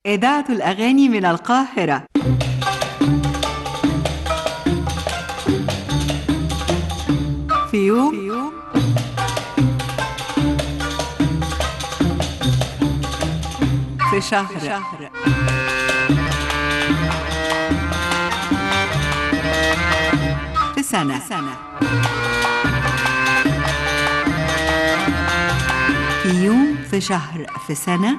إذاعة الأغاني من القاهرة في يوم في شهر في سنة في يوم في شهر في سنة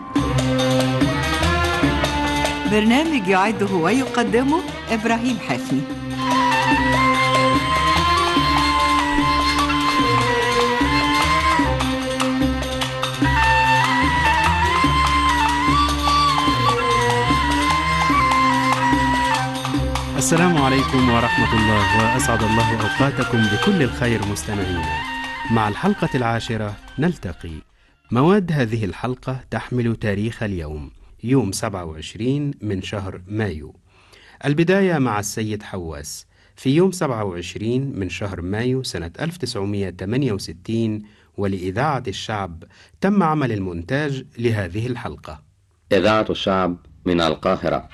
برنامج يعده ويقدمه إبراهيم حفني السلام عليكم ورحمة الله وأسعد الله أوقاتكم بكل الخير مستمعينا مع الحلقة العاشرة نلتقي مواد هذه الحلقة تحمل تاريخ اليوم يوم 27 من شهر مايو البداية مع السيد حواس في يوم 27 من شهر مايو سنة 1968 ولإذاعة الشعب تم عمل المونتاج لهذه الحلقة إذاعة الشعب من القاهرة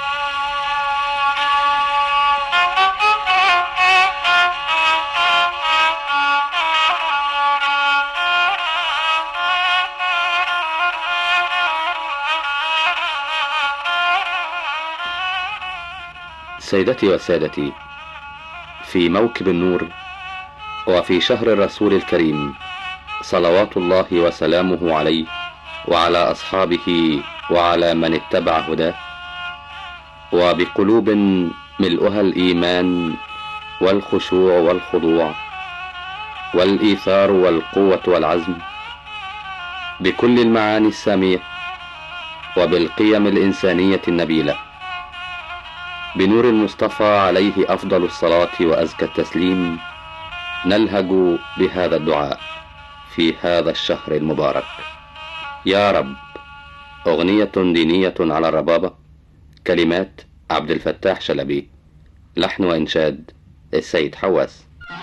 سيدتي وسادتي في موكب النور وفي شهر الرسول الكريم صلوات الله وسلامه عليه وعلى أصحابه وعلى من اتبع هداه وبقلوب ملؤها الإيمان والخشوع والخضوع والإيثار والقوة والعزم بكل المعاني السامية وبالقيم الإنسانية النبيلة بنور المصطفى عليه أفضل الصلاة وأزكى التسليم نلهج بهذا الدعاء في هذا الشهر المبارك يا رب أغنية دينية على الربابة كلمات عبد الفتاح شلبي لحن وإنشاد السيد حواس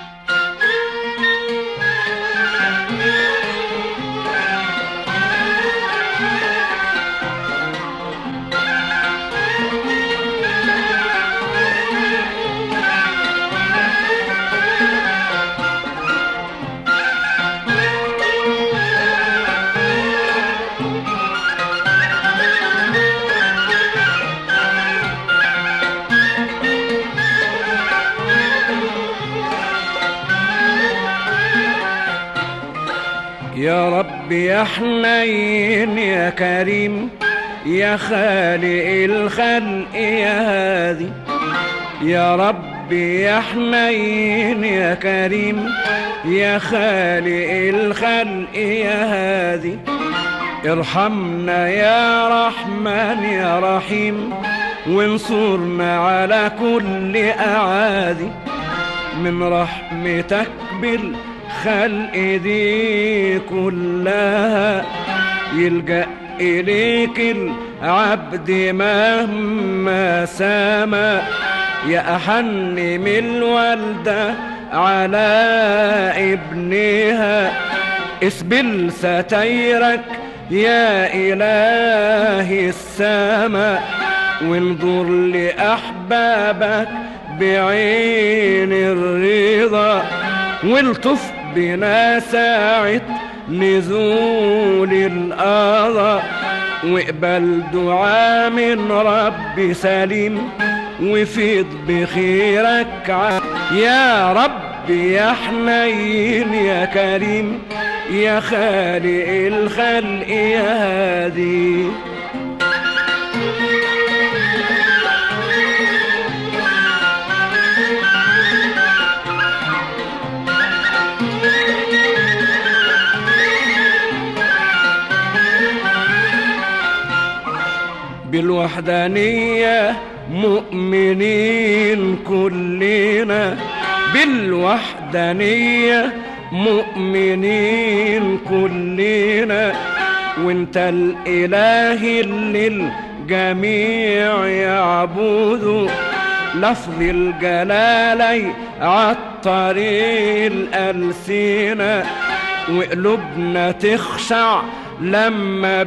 يا رب يا حنين يا كريم يا خالق الخلق يا هادي يا رب يا حنين يا كريم يا خالق الخلق يا هادي ارحمنا يا رحمن يا رحيم وانصرنا على كل أعادي من رحمتك بالخلق دي كلها يلجأ إليك العبد مهما سما يا أحن من الوالدة على ابنها اسبل ستيرك يا إله السماء وانظر لأحبابك بعين الرضا والطف بنا ساعة نزول القضاء واقبل دعاء من رب سليم وفيض بخيرك ع... يا رب يا حنين يا كريم يا خالق الخلق يا هادي بالوحدانية مؤمنين كلنا بالوحدانية مؤمنين كلنا وانت الاله اللي الجميع يعبدوا لفظ الجلالي عالطريق الألسنة وقلوبنا تخشع لما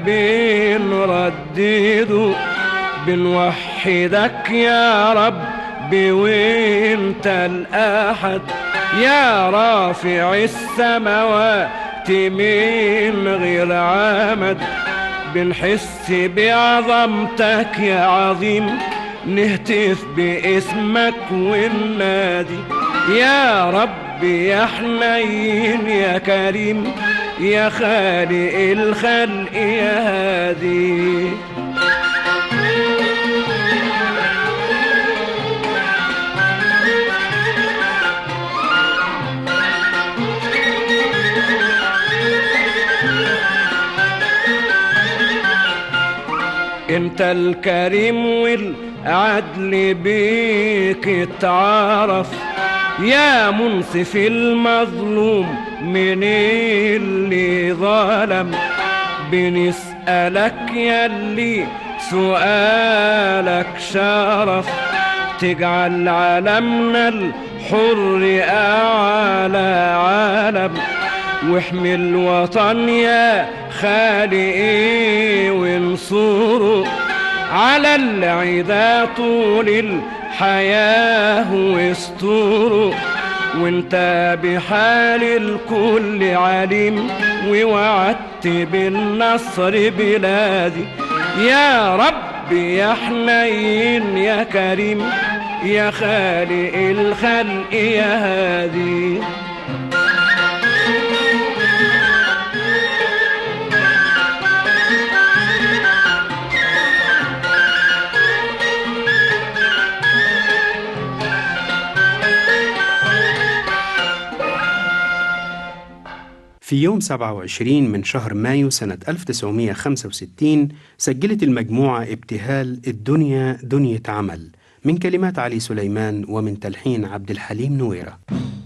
بنردده بنوحدك يا رب وانت الأحد يا رافع السماوات من غير عمد بنحس بعظمتك يا عظيم نهتف باسمك وننادي يا رب يا حنين يا كريم يا خالق الخلق يا هادي انت الكريم والعدل بيك اتعرف يا منصف المظلوم من اللي ظلم بنسألك يلي سؤالك شرف تجعل عالمنا الحر أعلى عالم واحمي الوطن يا خالقي وانصره على العدا طول الحياة واستره وانت بحال الكل عليم ووعدت بالنصر بلادي يا رب يا حنين يا كريم يا خالق الخلق يا هادي في يوم 27 من شهر مايو سنة 1965 سجلت المجموعة ابتهال الدنيا دنيا عمل من كلمات علي سليمان ومن تلحين عبد الحليم نويرة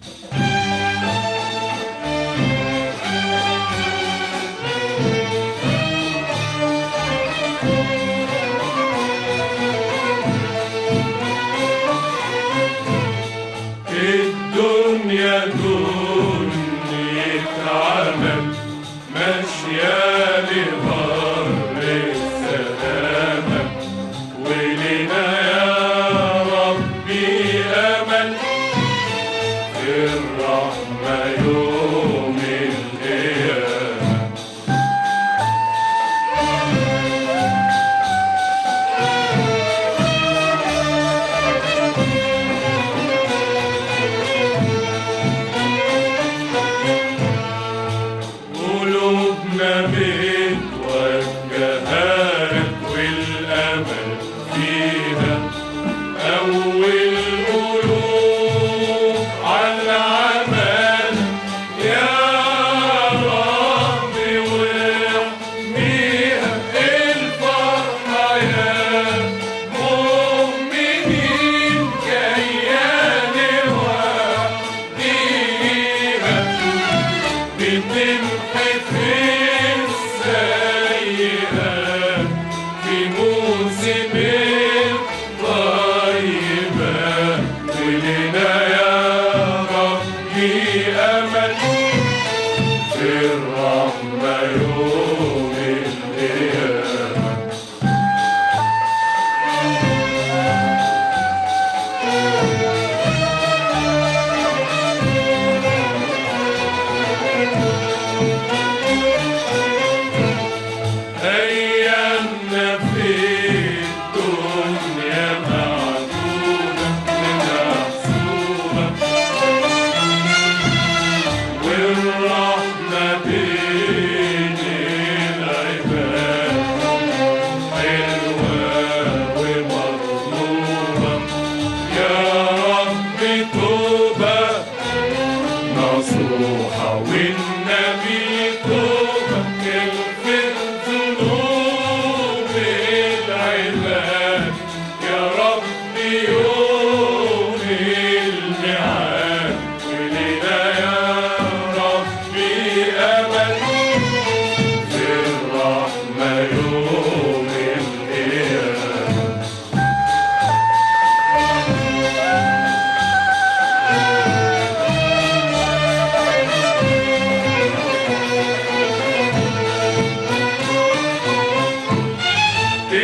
الدنيا دنيا عمل ماشية لبر السلامة ولنا يا ربي أمل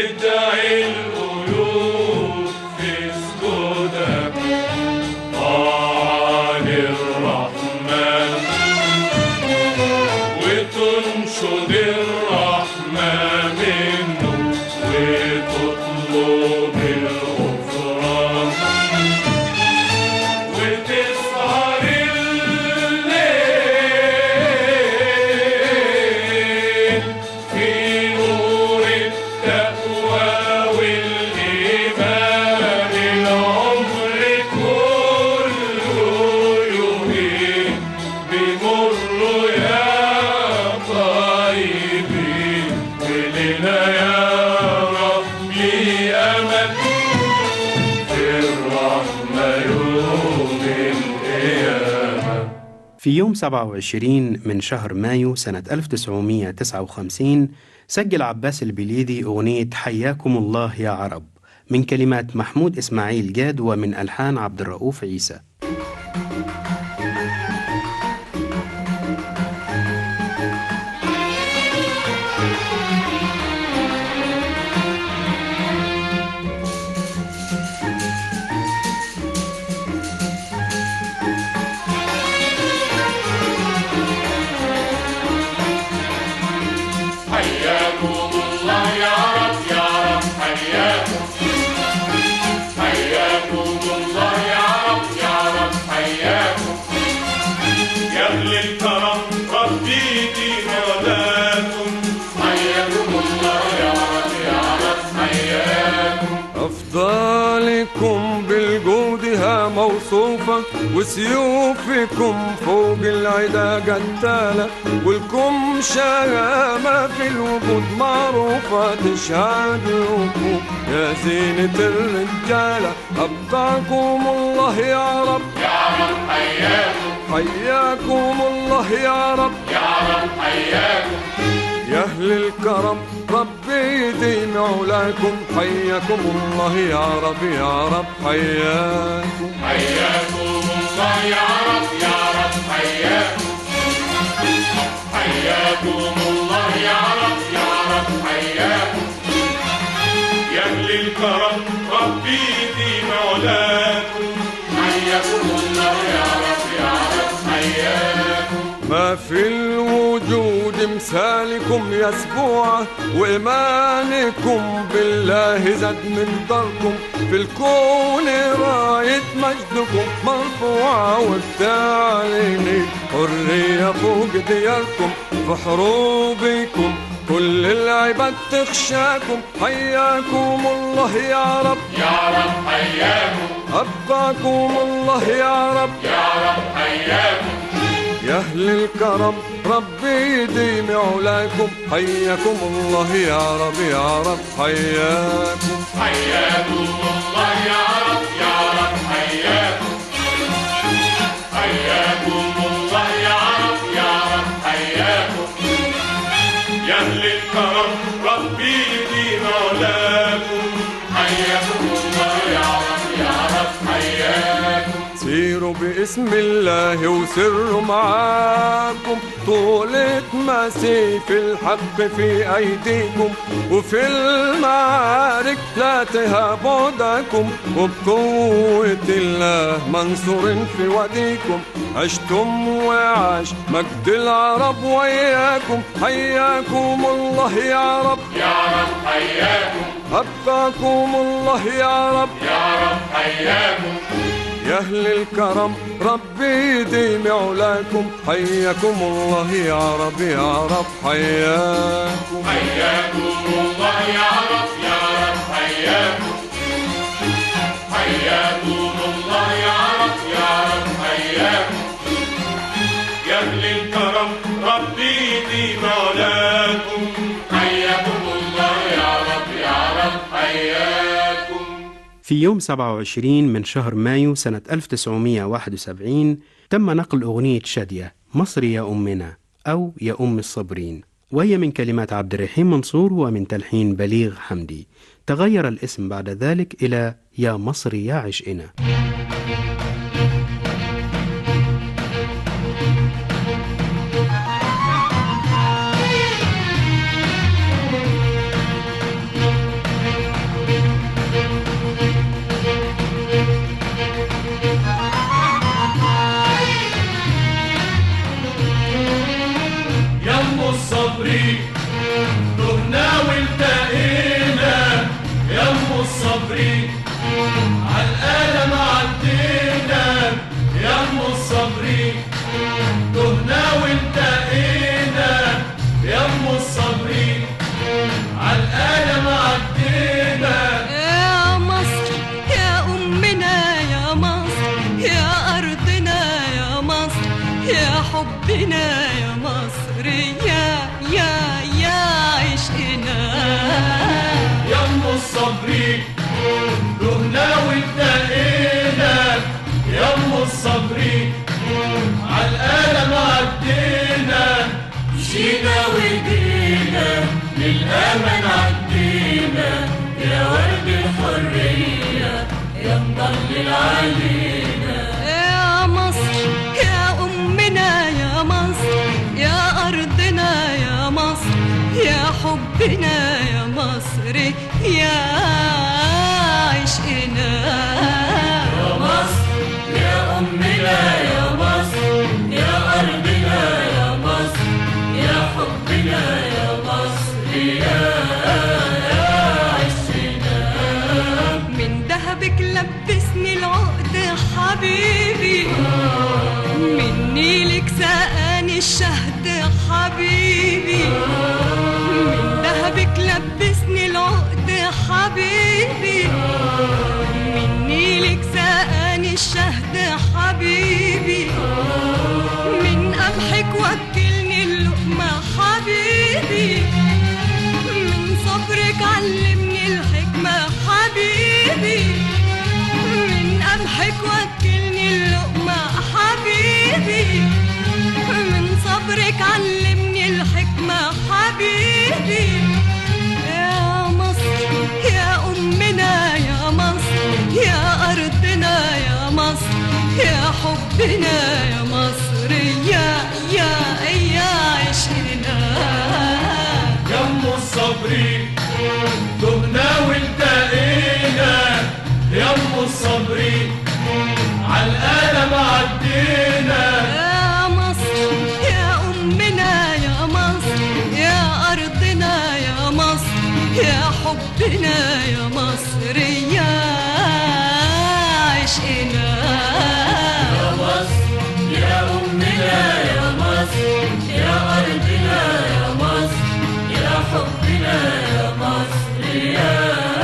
تدعي القلوب في سجودك طاعة للرحمن وتنشد الرحمة منه وتطلب الغفران وتسهر الليل في نور التقوى والإيمان العمر كله يهين بمر يا طيبين ولنا يا ربي أمل في الرحمة يوم القيامة في يوم 27 من شهر مايو سنة 1959 سجل عباس البليدي أغنية حياكم الله يا عرب من كلمات محمود إسماعيل جاد ومن ألحان عبد الرؤوف عيسى حياكم الله يا رب يا رب حياكم حياكم الله يا رب يا رب حياكم يا أهل الكرم ربي يديم مولاكم حياكم الله يا رب يا رب حياكم أفضالكم بالجودها موصوفة وسيوفكم فوق العدا قتالة ولكم شهامة في الوجود معروفة تشهد لكم يا زينة الرجالة أبقاكم الله يا رب يا رب حياكم حياكم الله يا رب يا رب حياكم يا أهل الكرم ربي يديم علاكم حياكم الله يا رب يا رب حياكم حياكم الله يا رب يا رب حياكم حياكم الله يا رب يا رب حياكم يا أهل الكرم ربي يديم علاكم حياكم الله يا رب يا رب حياكم ما في الوجود مثالكم يا سبوعة وإيمانكم بالله زاد من داركم في الكون راية مجدكم مرفوعة وبتعلني حرية فوق دياركم في حروبكم كل العباد تخشاكم حياكم الله يا رب يا رب حياكم أبقاكم الله يا رب يا رب حياكم يا أهل الكرم ربي يديم علاكم حياكم الله يا رب يا رب حياكم حياكم الله يا رب يا رب حياكم حياكم الله يا رب يا رب حياكم يا أهل الكرم ربي يديم مولاكم حياكم الله يا رب يا رب حياكم سيروا باسم الله وسروا معاكم طولة مسيف الحق في أيديكم وفي المعارك لا تهابوا داكم وبقوة الله منصور في وديكم عشتم وعاش مجد العرب وياكم حياكم الله يا رب يا رب حياكم أبقاكم الله يا رب يا رب حياكم يا أهل الكرم ربي يديم علاكم حياكم الله يا رب يا رب حياكم حياكم الله يا رب يا رب حياكم حياكم الله يا رب يا رب حياكم يا أهل الكرم ربي يديم مولاكم حياكم الله يا رب يا رب حياكم في يوم 27 من شهر مايو سنة 1971 تم نقل أغنية شادية مصر يا أمنا أو يا أم الصابرين وهي من كلمات عبد الرحيم منصور ومن تلحين بليغ حمدي تغير الاسم بعد ذلك إلى يا مصر يا عشقنا يا مصر يا أمنا يا مصر يا أرضنا يا مصر يا حبنا يا مصر يا عشقنا يا مصر يا أمنا يا مصر يا أرضنا يا مصر يا حبنا يا مصر يا من دهبك لبسني العقد حبيبي من نيلك سقاني الشهد حبيبي من دهبك لبسني العقد حبيبي من نيلك سقاني الشهد حبيبي من قمحك وكلني اللقمة حبيبي من صبرك علمني الحكمة حبيبي من قمحك وكلني اللقمة حبيبي من صبرك علمني الحكمة حبيبي يا مصر يا أمنا يا مصر يا أرضنا يا مصر يا حبنا يا مصر يا يا يا عشقنا يم الصبري تهنا والتقينا يم الصبري عالقلم عدينا يا مصر يا أمنا يا مصر يا أرضنا يا مصر يا حبنا يا مصر يا عشقنا يا مصر يا أمنا يا مصر يا أرضنا يا مصر يا حبنا يا مصر يا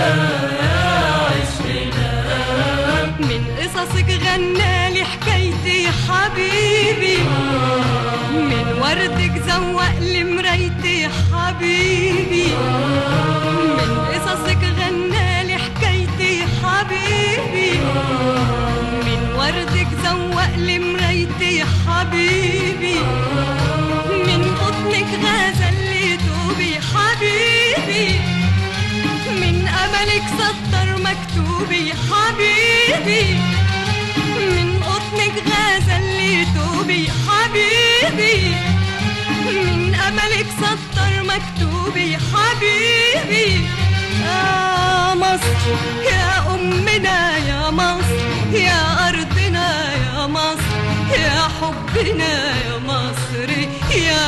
عشقنا من قصصك غنالي حكايتي حبيبي من وردك زوق لي مرايتي حبيبي من قصصك غنالي حكايتي حبيبي من وردك زوق لي مرايتي حبيبي من قطنك غزل لي توبي حبيبي من أملك سطر مكتوبي حبيبي من قطنك غزل لي توبي حبيبي من أملك سطر مكتوبي حبيبي يا مصر يا أمنا يا مصر يا أرضنا يا مصر يا حبنا يا مصر يا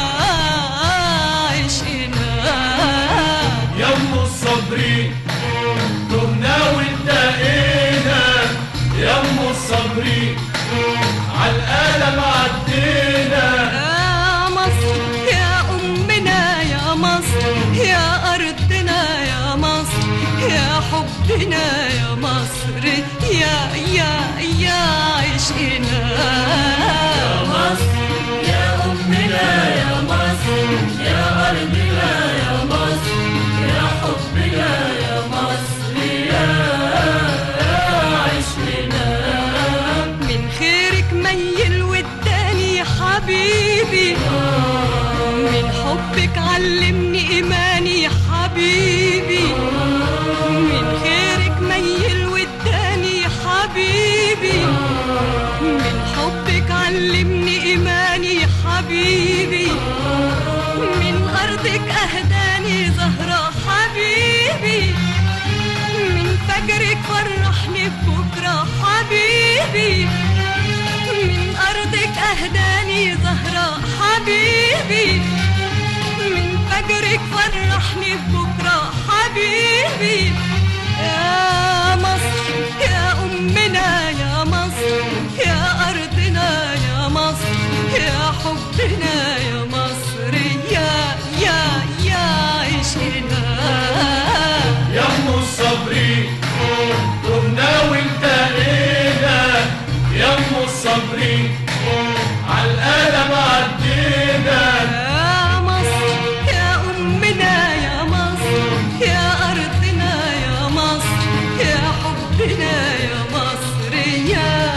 عشقنا يم الصبري تهنا والتقينا يم الصبري عالقلم عدينا يا مصر يا أمنا يا مصر يا أرضنا يا مصر يا حبنا يا مصر يا يا يا عشقنا يا مصر يا أمنا يا مصر يا أرضنا يا مصر يا حبنا يا مصر يا عشقنا من خيرك ميل والتاني حبيبي من حبك علمني إيماني حبيبي من خيرك ميل والتاني حبيبي من حبك علمني إيماني حبيبي من أرضك أهداني زهرة حبيبي من فجرك فرحني بكرة حبيبي من أرضك أهداني زهرة حبيبي من فجرك فرحني بكرة حبيبي يا مصر يا أمنا يا مصر يا أرضنا يا مصر يا حبنا يا مصر يا يا يا عشقنا يم الصبري تهنا والتقينا يم الصبري عالقلم عدينا يا مصر يا أمنا يا مصر يا أرضنا يا مصر يا حبنا يا مصر يا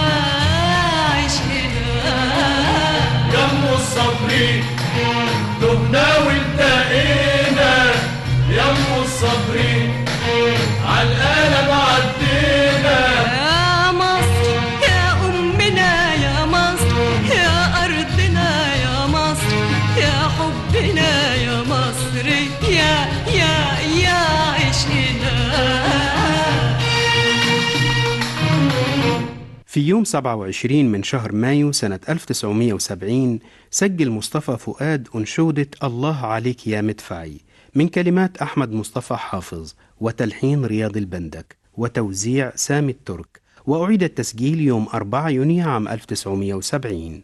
عشقنا يم الصبري تهنا والتقينا يم الصبري عالقلم عدينا يا في يوم 27 من شهر مايو سنة 1970 سجل مصطفى فؤاد أنشودة الله عليك يا مدفعي من كلمات أحمد مصطفى حافظ وتلحين رياض البندك وتوزيع سامي الترك وأعيد التسجيل يوم 4 يونيو عام 1970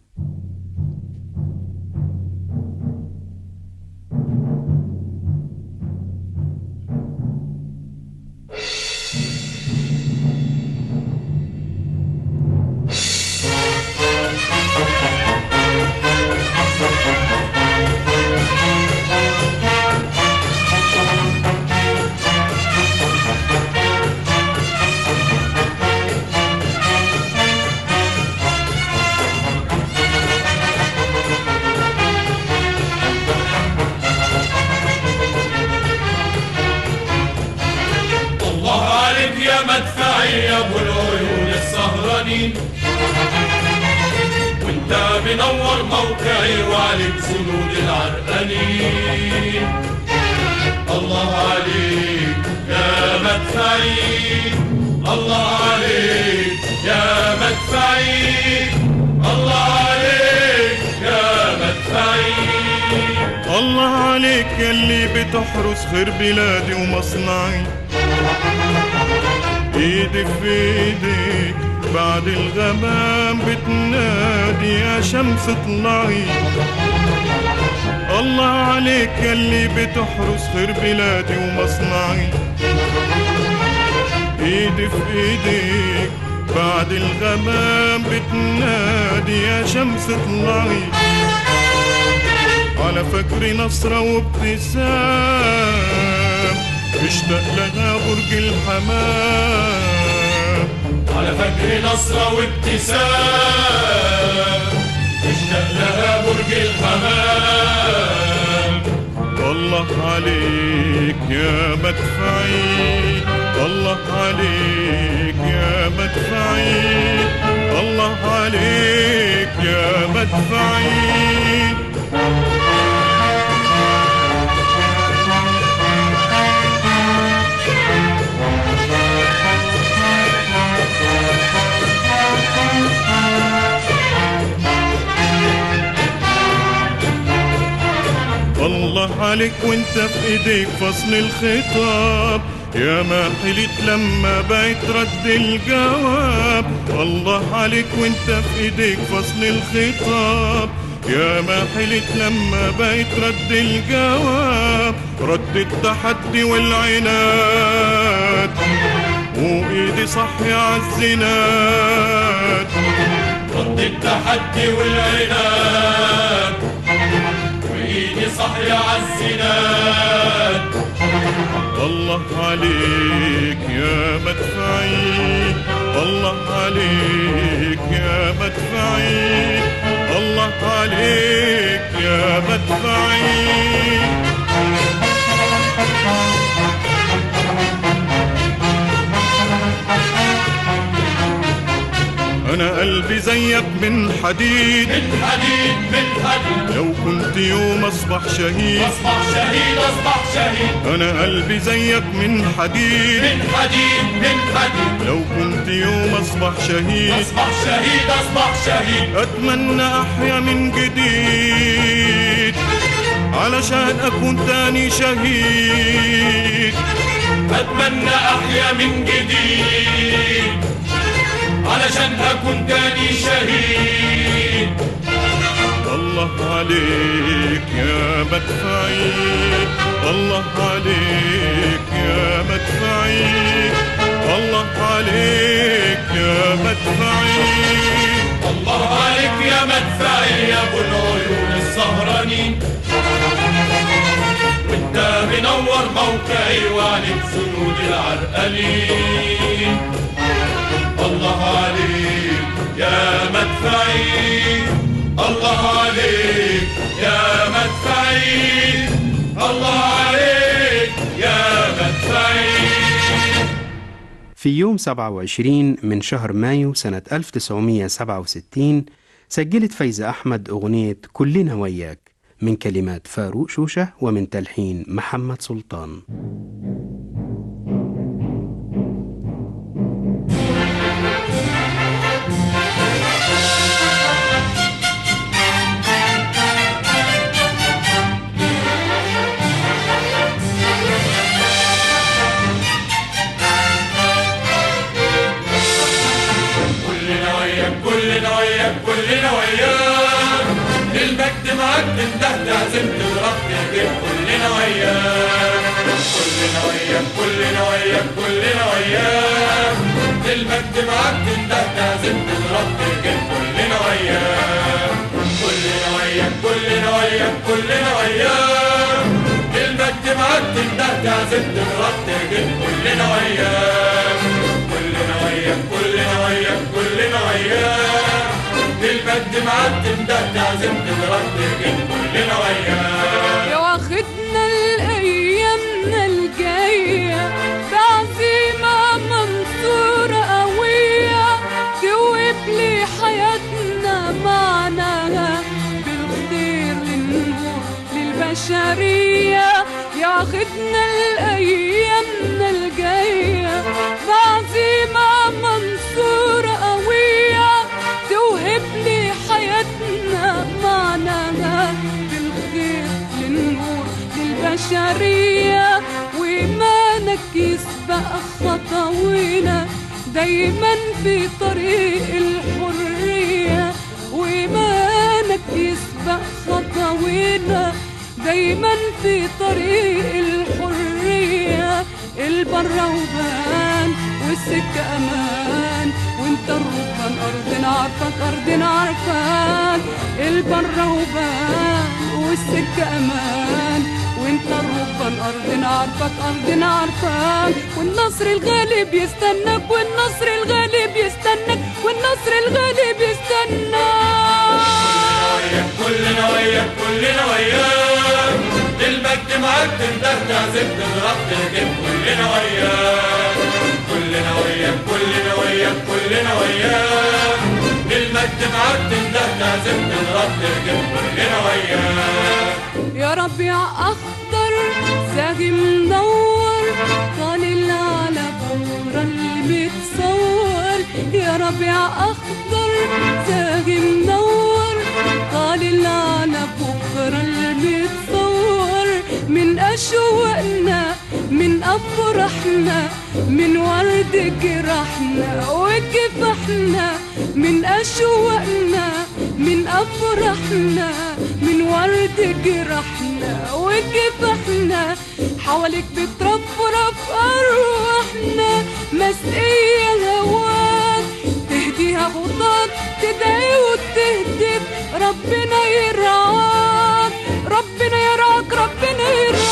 الله عليك يا مدفعي يا ابو العيون السهرانين وانت منور موقعي وعليك جنود العرقانين الله عليك يا مدفعي الله عليك يا مدفعي الله عليك يا مدفعي الله عليك يلي بتحرس خير بلادي ومصنعي ايدي في ايديك بعد الغمام بتنادي يا شمس اطلعي الله عليك يلي بتحرس خير بلادي ومصنعي ايدي في ايديك بعد الغمام بتنادي يا شمس اطلعي على فجر نصرة وابتسام اشتاق لها برج الحمام على فجر نصرة وابتسام اشتاق لها برج الحمام الله عليك يا مدفعي الله عليك يا مدفعي الله عليك يا مدفعي الله عليك وانت في ايديك فصل الخطاب يا ما حلت لما بقيت رد الجواب الله عليك وانت في ايديك فصل الخطاب يا ما حلت لما بقيت رد الجواب رد التحدي والعناد وايدي صح عالزناد ضد التحدي والعناد وايدي صحي عالزناد الله عليك يا مدفعي الله عليك يا مدفعي الله عليك يا مدفعي أنا قلبي زيك من حديد من حديد من حديد لو كنت يوم أصبح شهيد اصبح شهيد اصبح شهيد أنا قلبي زيك من حديد من حديد من حديد لو كنت يوم أصبح شهيد اصبح شهيد اصبح شهيد أتمنى أحيا من جديد علشان أكون تاني شهيد اتمنى احيا من جديد علشان اكون تاني شهيد الله عليك يا مدفعي الله عليك يا مدفعي الله عليك يا مدفعي الله عليك يا مدفعي يا ابو العيون السهرانين وانت منور موقعي وعليك جنود العرقلين الله عليك يا مدفعي الله عليك يا مدفعي الله عليك يا مدفعي في يوم 27 من شهر مايو سنة 1967 سجلت فايزة أحمد أغنية كلنا وياك من كلمات فاروق شوشة ومن تلحين محمد سلطان وياك كلنا وياك المجد معاك تنده تعزم تضرب تهجم كلنا وياك كلنا وياك كلنا وياك كلنا وياك المجد معاك تنده تعزم تضرب تهجم كلنا وياك كلنا وياك كلنا وياك كلنا وياك المجد معاك تنده تعزم تضرب تهجم كلنا وياك كلنا وياك كلنا وياك كلنا وياك المجد معاك تنده تعزم تضرب تهجم كلنا وياك يا واخدنا الايامنا الجايه بعزيمه منصوره قويه توب لي حياتنا معناها بالخير للنور للبشريه يا واخدنا الايامنا الجايه بعزيمه منصوره قويه توهب لي حياتنا معناها بالخير للنور للبشرية وإيمانك يسبق خطوينا دايما في طريق الحرية وإيمانك يسبق خطوينا دايما في طريق الحرية البر وبان والسكة أمان وانت الركبان أرضنا عارفك أرضنا عارفاك البر وبان والسكة أمان وانت الركبان أرضنا عارفك أرضنا عارفاك والنصر الغالب يستناك والنصر الغالب يستناك والنصر الغالب يستناك كلنا وياك كلنا وياك المجد معاك تنده تعزم تضرب تهجم كلنا وياك كلنا وياك كلنا وياك كلنا وياك المجد معاك تنده تعزم تضرب تهجم كلنا وياك يا ربيع أخضر زاهي منور طالع على بكرة المتصور يا ربيع أخضر زاهي منور طالع على بكرة المتصور من أشواقنا من أفراحنا من ورد جراحنا وكفاحنا من أشواقنا من أفراحنا من ورد جراحنا وكفاحنا حواليك بترفرف أرواحنا مسقية هواك تهديها خطاك تدعي وتهدف ربنا يرعاك ربنا يرعاك ربنا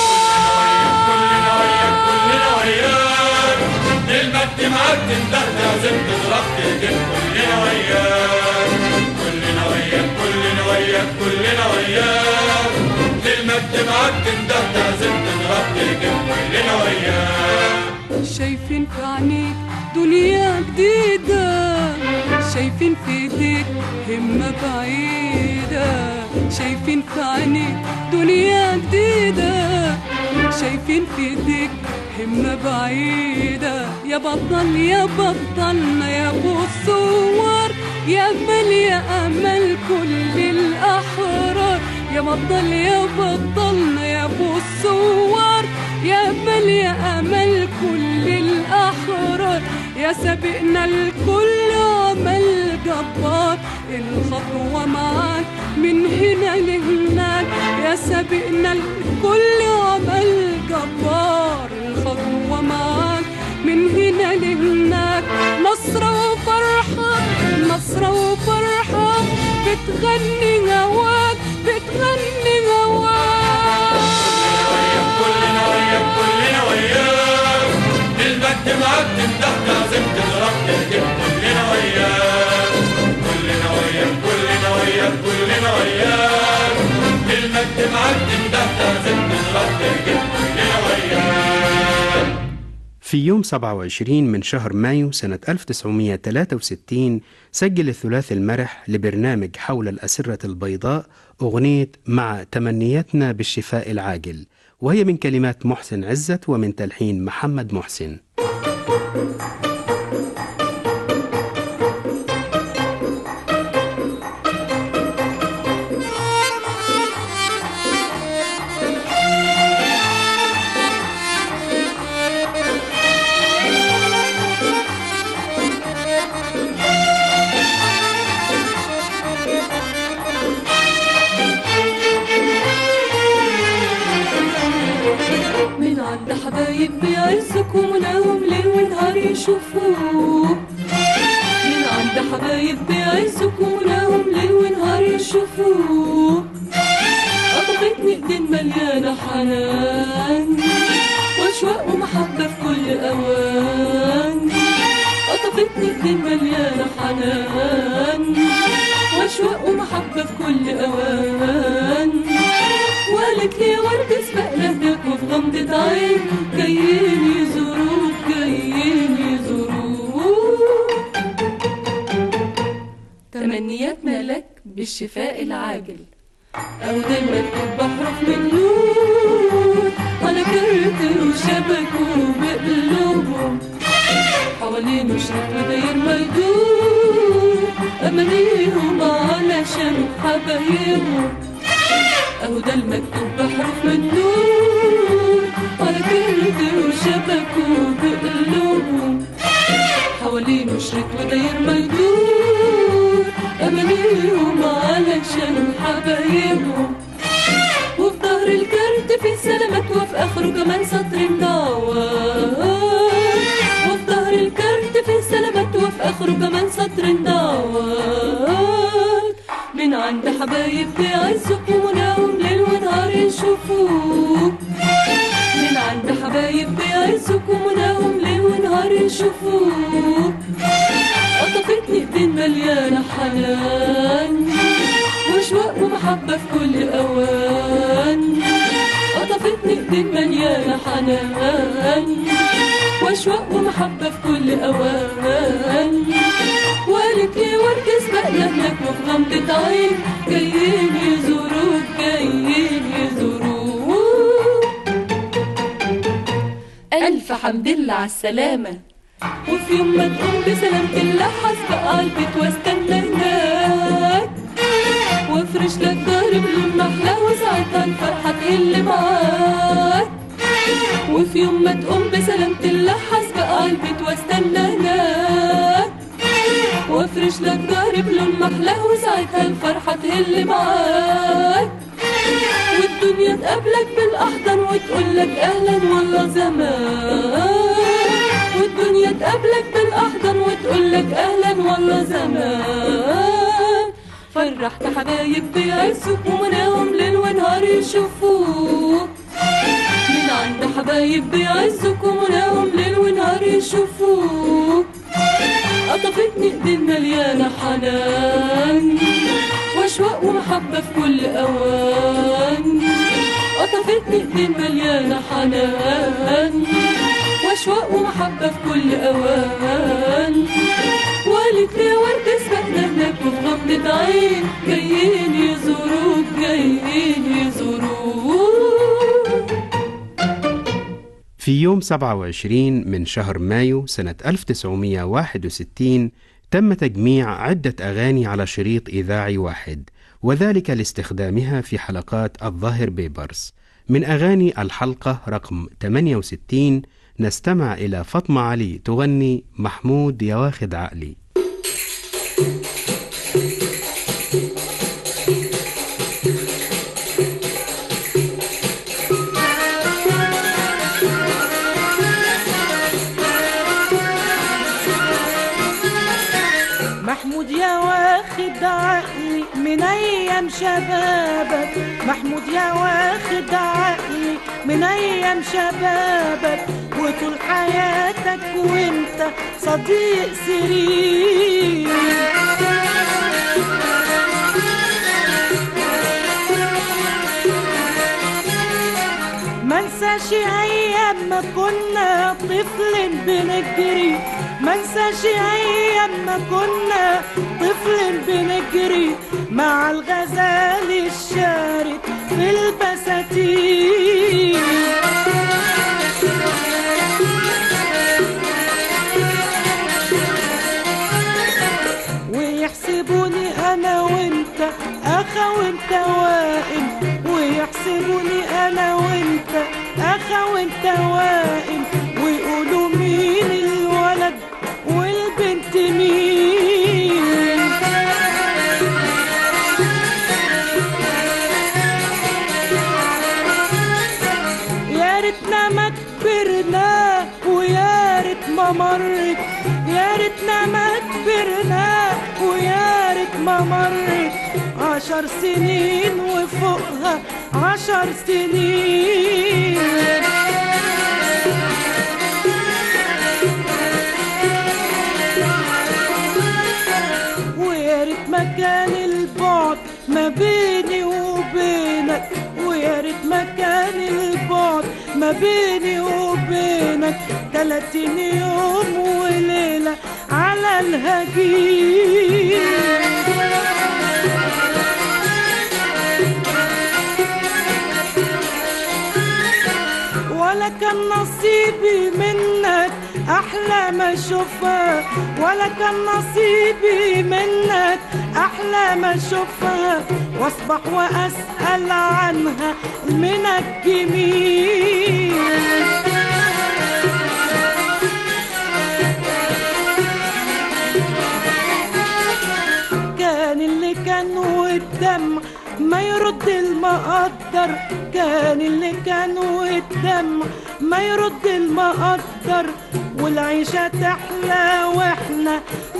كلنا وياك كلنا يرعاك وياك المجد معاك تنده تعزم تضرب تهجم كلنا وياك كلنا وياك كلنا وياك كلنا وياك المجد معاك تنده تعزم تضرب تهجم كلنا وياك شايفين في عينيك دنيا جديدة شايفين في ايديك همة بعيدة شايفين في عينيك دنيا جديدة شايفين في ايديك همة بعيدة يا بطل يا بطلنا يا ابو الثوار يا امل يا امل كل الاحرار يا بطل يا بطلنا يا ابو الثوار يا امل يا امل كل الاحرار يا سابقنا الكل عمل جبار الخطوه معاك من هنا لهناك يا سابقنا الكل عمل جبار الخطوه معاك من هنا لهناك نصرة وفرحة نصرة وفرحة بتغني هواك بتغني هواك كلنا وياك كلنا وياك المجد معاك تنده تعزم تضرب تهجم كلنا وياك كلنا وياك كلنا وياك كلنا وياك المجد معاك تنده تعزم تضرب تهجم كلنا وياك في يوم 27 من شهر مايو سنة 1963 سجل الثلاثي المرح لبرنامج حول الأسرة البيضاء أغنية مع تمنياتنا بالشفاء العاجل وهي من كلمات محسن عزت ومن تلحين محمد محسن ليل ونهار يشوفوك من عند حبايب بيعزوك ومناهم ليل ونهار يشوفوك قطفتني ايدين مليانة حنان واشواق ومحبة في كل اوان قطفتني ايدين مليانة حنان واشواق ومحبة في كل اوان وقالت لي ورد اسبق لهداك وفي غمضة عين جايين يزوروك جايين يزوروك تمنياتنا لك بالشفاء العاجل أو دايما تكون بحرف من نور على كرت وشبكوا بقلوبهم حوالينه شرق وداير ما يدور أمانيهم علشان حبايبهم أهو ده المكتوب بحرف من نور على كرت وشبكوا بقلوبهم حوالينه شريط وداير ما يدور أمانيهم علشان حبايبهم وفي ظهر الكارت في سلامات وفي آخره كمان سطر مدور وفي ظهر الكارت في سلامات وفي آخره كمان سطر مدور من عند حبايب بيعزوك ومناهم ليل ونهار يشوفوك من عند حبايب بيعزوك ومناهم ليل ونهار يشوفوك قطفتني ايدين مليانة حنان وشواق ومحبة في كل أوان قطفتني ايدين مليانة حنان واشواق ومحبة في كل أوان وقالت لي ورد اسبق لهناك وفي غمضة عين جايين يزوروك جايين يزوروك ألف حمد لله على السلامة وفي يوم ما تقوم بسلامة الله حسبق قلبك واستنى هناك وافرش لك ظهري بلون نحلة وساعتها الفرحة تقل معاك وفي يوم ما تقوم بسلامة الله حسبق قلبك واستنى هناك وافرش لك ظهري بلون محلى وساعتها الفرحة تهل معاك والدنيا تقابلك بالأحضان وتقول لك أهلا والله زمان والدنيا تقابلك بالأحضان وتقول لك أهلا والله زمان فرحت حبايب بيعزوك ومناهم ليل ونهار يشوفوك من عند حبايب بيعزوك ومناهم ليل ونهار يشوفوك قطفتني ايدين مليانة حنان واشواق ومحبة في كل اوان قطفتني ايدين مليانة حنان واشواق ومحبة في كل اوان وقالت لي يا ورد اسبقنا هناك وفي غمضة عين جايين يزوروك جايين يزوروك في يوم 27 من شهر مايو سنة 1961 تم تجميع عدة أغاني على شريط إذاعي واحد وذلك لاستخدامها في حلقات الظاهر بيبرس من أغاني الحلقة رقم 68 نستمع إلى فاطمة علي تغني محمود يا واخد عقلي محمود يا واخد عقلي من ايام شبابك محمود يا واخد عقلي من ايام شبابك وطول حياتك وانت صديق سرير ما انساش ايام ما كنا طفل بنجري ما انساش ايام ما كنا طفل بنجري مع الغزال الشارد في البساتين ويحسبوني انا وانت اخا وانت وائل ويحسبوني انا وانت اخا وانت وائل ويقولوا مين الولد والبنت مين يا مرت يا ريتنا ما كبرنا ويا ريت ما مرت عشر سنين وفوقها عشر سنين ويا ريت ما كان البعد ما بيني وبينك ويا ريت ما كان البعد ما بيني وبينك تلاتين يوم وليلة على الهجين ولا كان نصيبي منك احلى ما اشوفها ولا كان نصيبي منك احلى ما اشوفها واصبح واسال عنها منك جميل كان اللي كان والدمع ما يرد المقدر كان اللي كان والدمع ما يرد المقدر والعيشة تحلى واحنا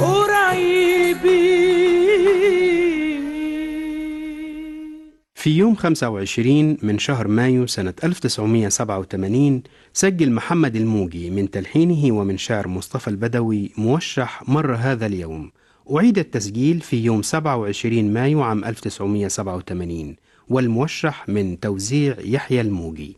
قريبين في يوم 25 من شهر مايو سنة 1987 سجل محمد الموجي من تلحينه ومن شعر مصطفى البدوي موشح مر هذا اليوم أعيد التسجيل في يوم 27 مايو عام 1987 والموشح من توزيع يحيى الموجي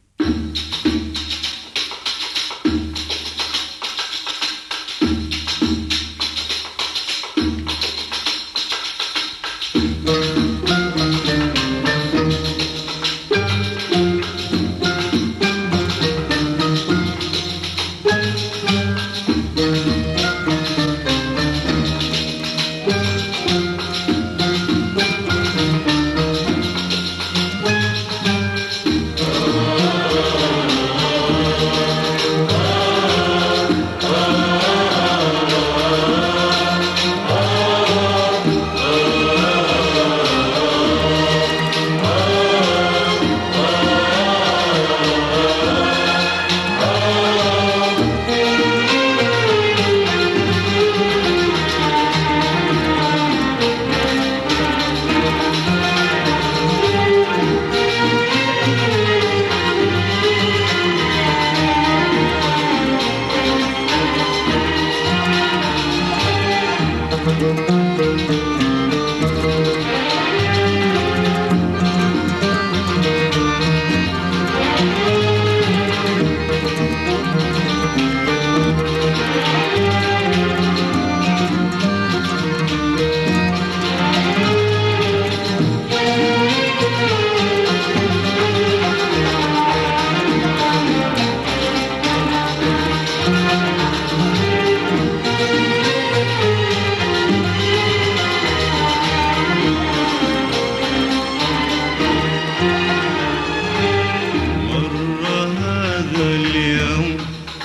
مر هذا اليوم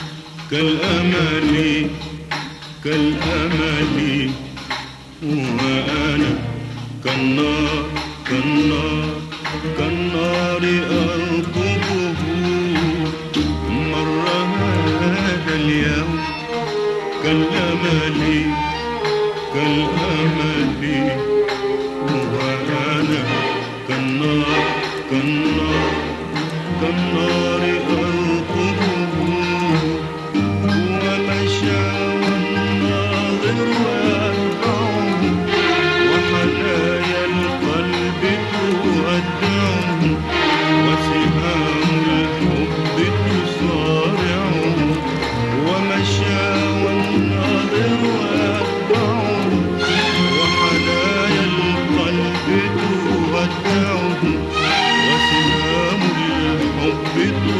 كالأمل كالأمل وأنا كالنار كالنار كالنار أرقبه مر هذا اليوم كالأمل كالأمل وأنا كالنار كالنار كالنار أرقبه ومشى والناظر وأتبعه وحنايا القلب تودعه وسهام الحب تصارعه ومشى والناظر وأتبعه وحنايا القلب تودعه وسهام الحب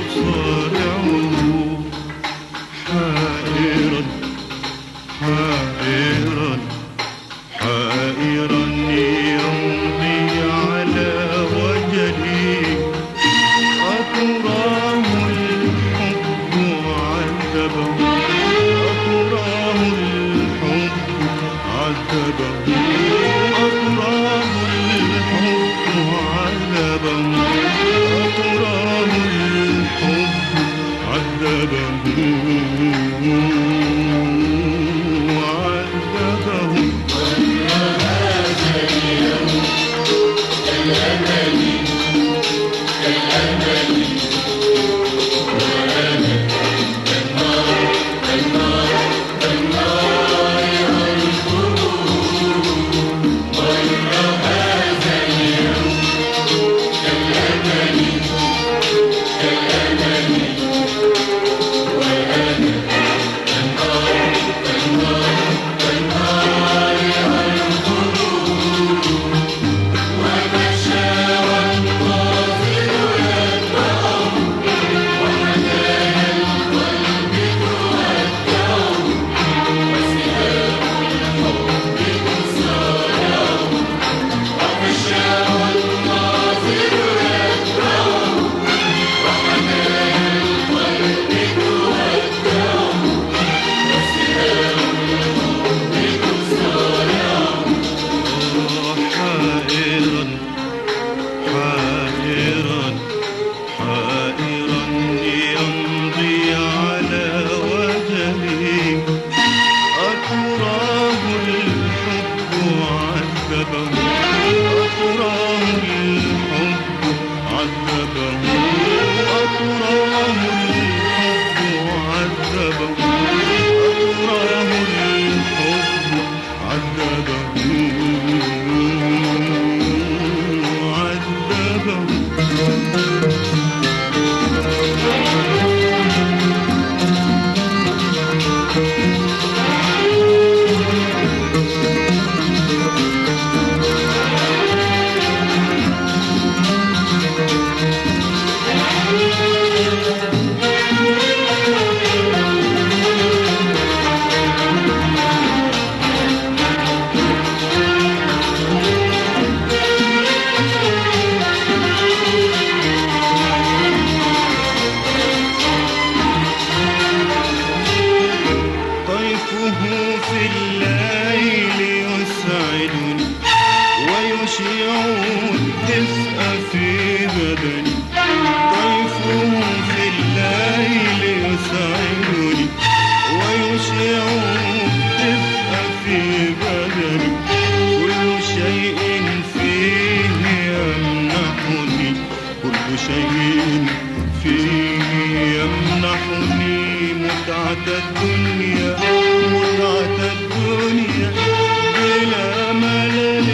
في الليل يسعدني ويشيع الدفء في بدني طيفه في الليل يسعدني ويشيع الدفء في بدني كل شيء فيه يمنحني كل شيء فيه يمنحني متعة الدنيا متعة الدنيا بلا ملل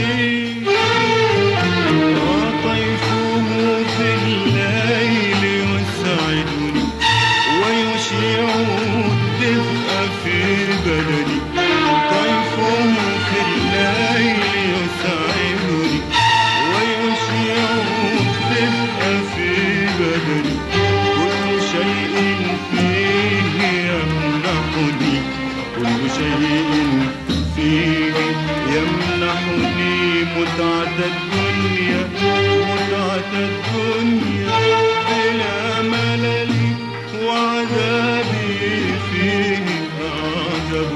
وطيفه في الليل يسعدني ويشيع الدفء في بدني طيفه في الليل يسعدني ويشيع الدفء في بدني كل شيء فيه يمنحني كل شيء فيه يمنحني متعة الدنيا متعة الدنيا بلا ملل وعذابي فيه أعذب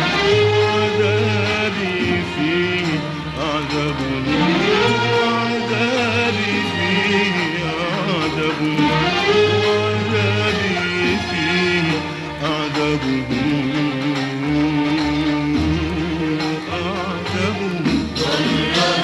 وعذابي فيه أعذب وعذابي فيه أعذب وعذابي فيه أعذب أعذب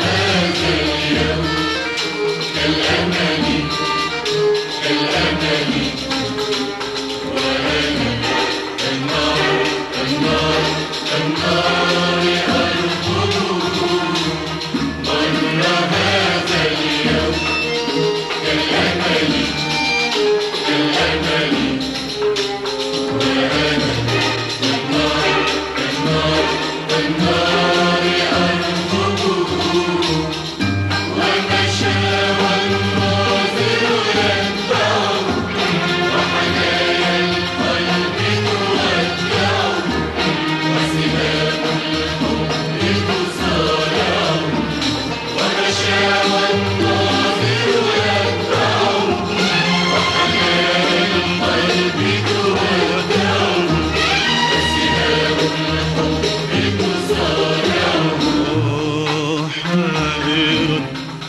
حائرا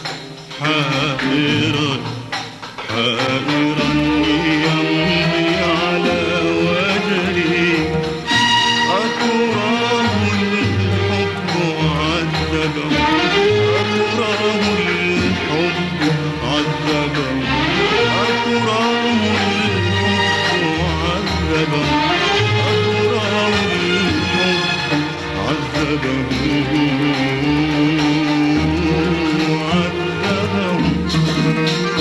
حائرا حائرا يمضي على وجهي أتراه الحب عذبه أتراه الحب عذبه أتراه الحب عذبه أتراه الحب عذبه عذبه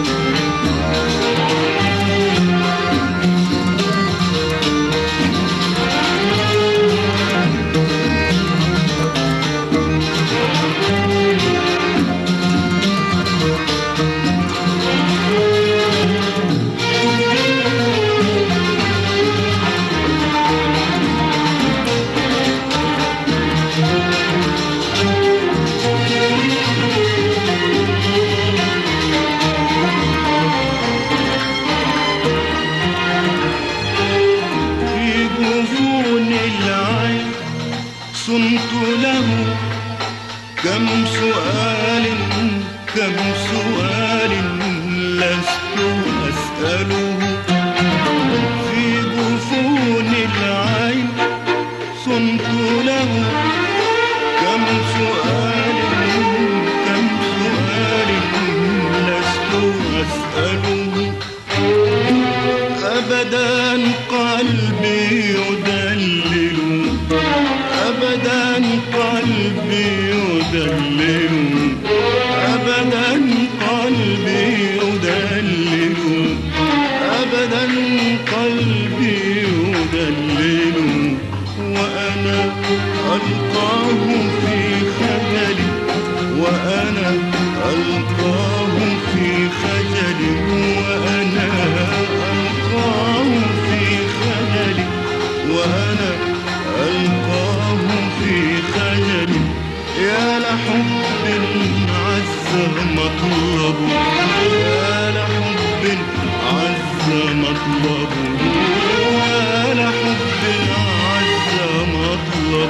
في جفون العين صنت له كم سؤال كم سؤال لست أسأله في جفون العين صنت له كم سؤال كم سؤال لست أسأله أبدا قلبي يدلل أبدا قلبي يدلل أبدا قلبي يدلل أبدا قلبي يدلل وأنا ألقاه في خجلي وأنا ألقاه في خجلي وأنا ألقاه في خجلي وأنا ألقاه في خجلي يا لحب عز مطلب يا لحب عز مطلب يا لحب عز مطلب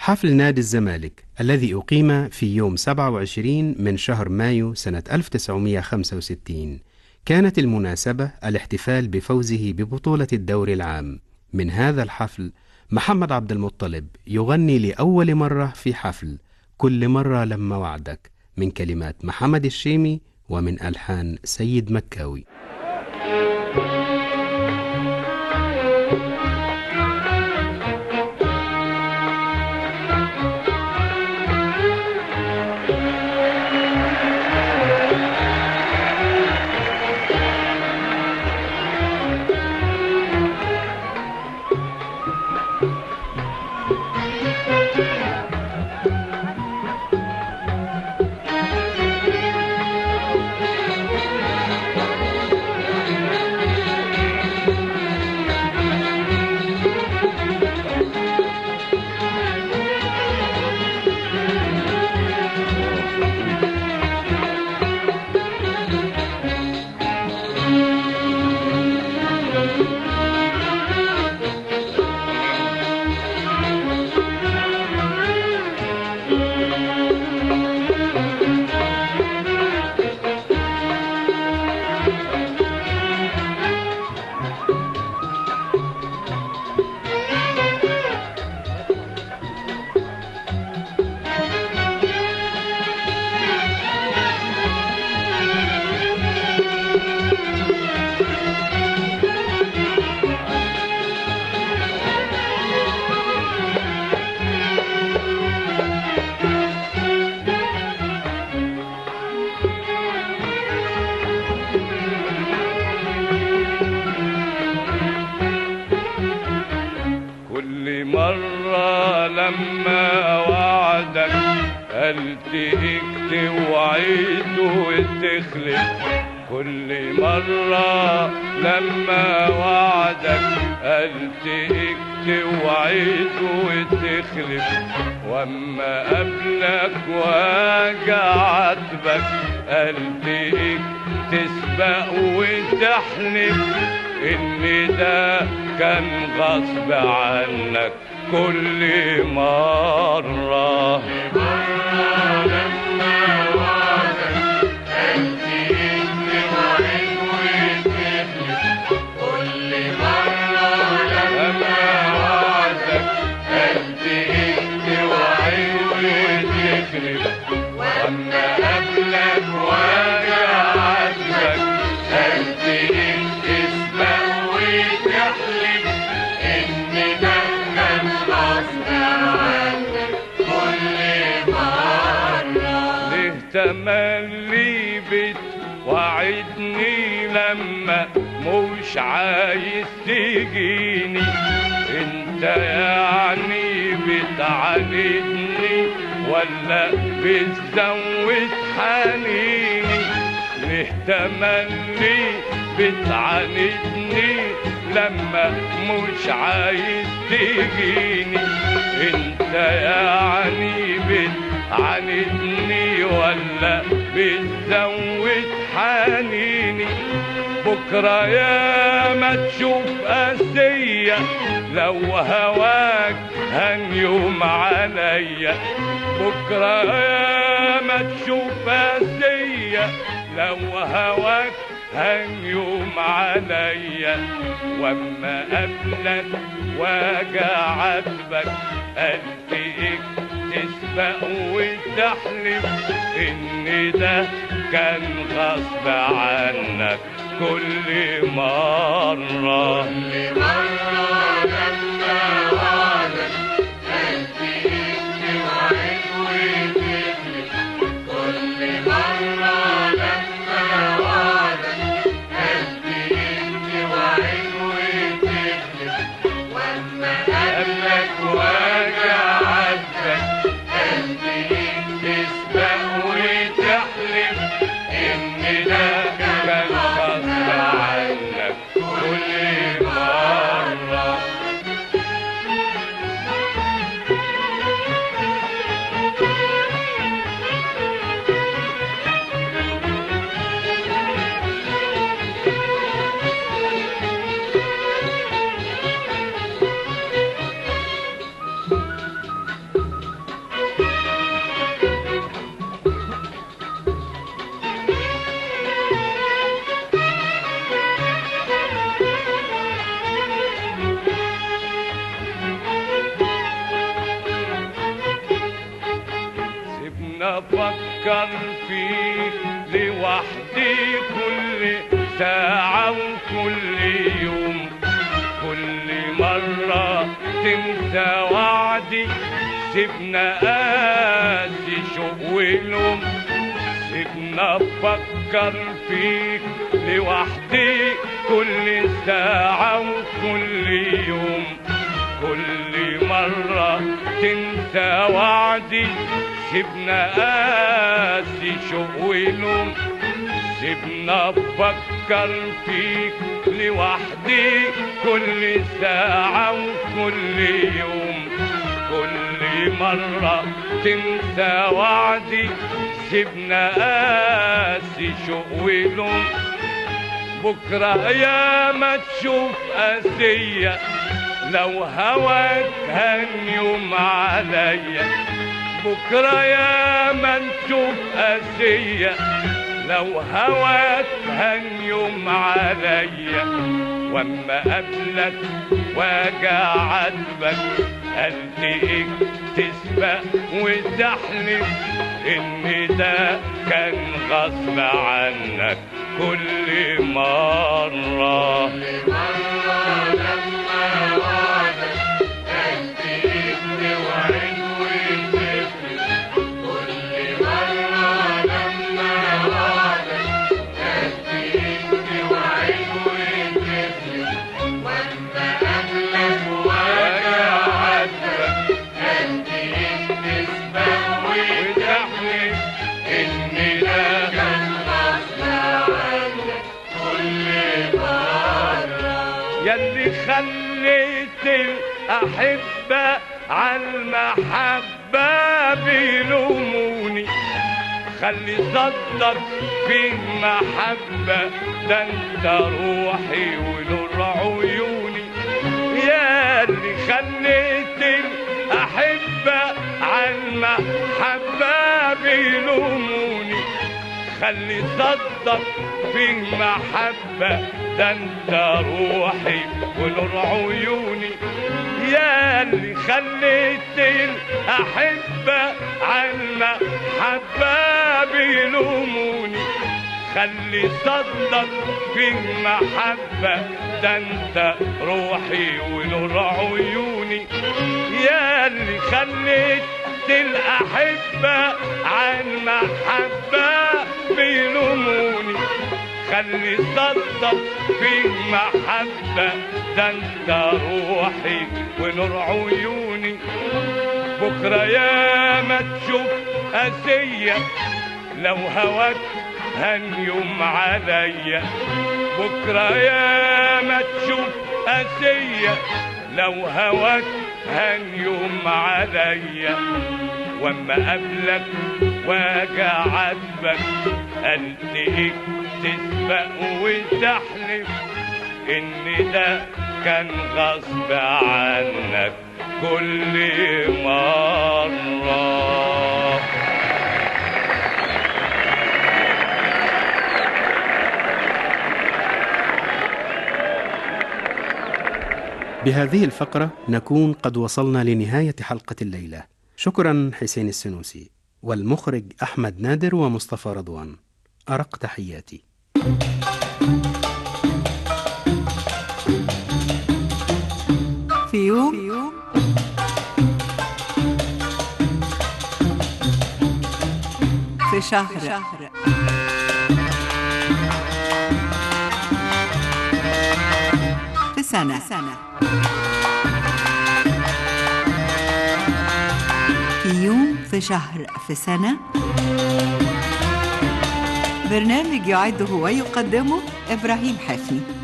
حفل نادي الزمالك الذي أقيم في يوم 27 من شهر مايو سنة 1965 كانت المناسبة الاحتفال بفوزه ببطولة الدوري العام من هذا الحفل محمد عبد المطلب يغني لأول مرة في حفل كل مرة لما وعدك من كلمات محمد الشيمي ومن ألحان سيد مكاوي كل مرة لما وعدك ألتقيك توعد وتخلف كل مرة لما وعدك ألتقيك توعد وتخلف واما قبلك واجي عاتبك ألتقيك تسبق وتحلف ان ده كان غصب عنك كل مرة لما وعدك ألتقيك توعد وتخلف واما قبلك واجي عاتبك ألتقيك تسبق وتحلف ان ده كان غصب عنك كل مرة ليه تملي بتوعدني لما مش عايز تجيني انت يعني بتعاندني ولا بتزود حنيني ليه تملي بتعاندني لما مش عايز تجيني انت يعني بتعاندني ولا بتزود حنيني بكرة يا ما تشوف قاسية لو هواك هنيوم عليا بكرة يا ما تشوف قاسية لو هواك هنيوم عليا واما قبلك واجي عاتبك التقيك تسبق وتحلف ان ده كان غصب عنك كل مرة كل مرة لما وعدك التقيك توعد وتخلف كل مرة لما وعدك التقيك توعد وتخلف واما قبلك واجي عاتبك التقيك تسبق وتحلف ان ده كان غصب عنك كل مرة افكر فيك لوحدي كل ساعة وكل يوم كل مرة تنسى وعدي سيبنا قاسي شوق ولوم سيبنا افكر فيك لوحدي كل ساعة وكل يوم كل مرة تنسى وعدي سيبنا قاسي شوق ولوم سيبنا افكر فيك لوحدي كل ساعة وكل يوم كل مرة تنسى وعدي سيبنا قاسي شوق ولوم بكرة يا ما تشوف قاسية لو هواك هنيوم عليا بكرة يا ما نشوف قاسية لو هواك هنيوم عليا واما قبلك واجع عاتبك قلبي تسبق وتحلف ان ده كان غصب عنك كل مرة واجع عاتبك وتحلف ان ده كان يلي خليت الأحبة عالمحبة بيلوموني خلي صدق في محبة ده انت روحي ونور عيوني يا اللي خليت الأحبة عالمحبة بيلوموني خلي صدق في محبة ده انت روحي ونور عيوني يا اللي خليت الأحبة عالمحبة بيلوموني خلي صدق في محبة ده انت روحي ونور عيوني يا اللي خليت الأحبة عن محبة بيلوموني خلي صدق في محبة ده انت روحي ونور عيوني بكرة يا ما تشوف أسية لو هواك هنيوم عليا بكرة يا ما تشوف أسية لو هواك هنيوم عليا واما قبلك واجع عاتبك التقيك تسبق وتحلف ان ده كان غصب عنك كل مرة بهذه الفقرة نكون قد وصلنا لنهاية حلقة الليلة شكرا حسين السنوسي والمخرج أحمد نادر ومصطفى رضوان أرق تحياتي في يوم في شهر في سنة في يوم في شهر في سنة برنامج يعده ويقدمه إبراهيم حفني